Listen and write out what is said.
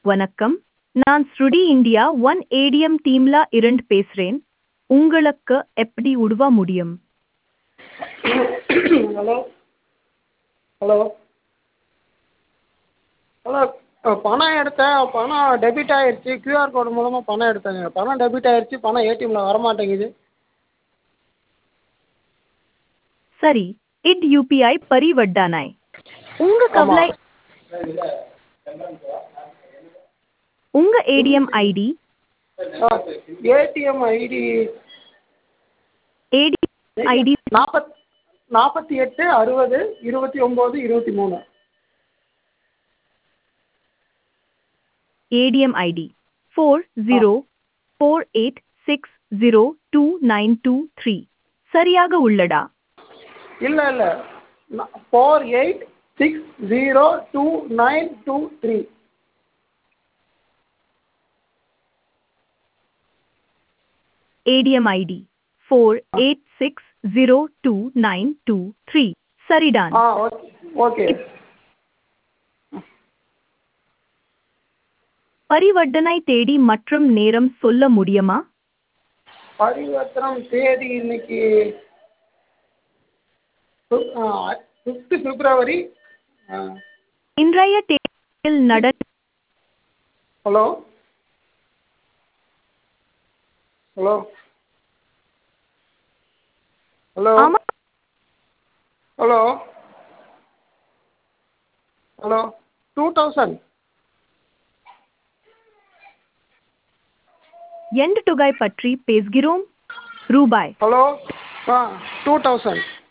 வணக்கம் நான் ஸ்ருடி இந்தியா ஒன் ஏடிஎம் டீம்ல இருந்து பேசுறேன் உங்களுக்கு எப்படி உதவ முடியும் ஹலோ ஹலோ ஹலோ பணம் எடுத்தேன் பணம் டெபிட் ஆகிருச்சு க்யூஆர் கோடு மூலமாக பணம் எடுத்தேங்க பணம் டெபிட் ஆகிருச்சு பணம் ஏடிஎம்மில் வரமாட்டேங்குது சரி இட் யூபிஐ பரிவர்த்தனை உங்க கவலை உங்க ATM ID ATM ID AT ID நாற்பத் நாற்பத்தி எட்டு அறுபது இருபத்தி ஒம்பது இருபத்தி மூணு ATM ID four zero four eight six zero two nine two three சரியாக உள்ளடா இல்லை இல்லை four eight six zero two nine two three ATM ID four eight six zero two nine two three சரிதான் ஆ ஓகே ஓகே பரிவர்த்தனை தேதி மற்றும் நேரம் சொல்ல முடியுமா பரிவர்த்தனம் தேதி இன்னைக்கு ஃபிஃப்த்து பிப்ரவரி இன்றைய தேதியில் நட ஹலோ ஹலோ ஹலோ ஆமா ஹலோ ஹலோ டூ தௌசண்ட் எந்த தொகை பற்றி பேசுகிறோம் ரூபாய் ஹலோ ஆ டூ தௌசண்ட்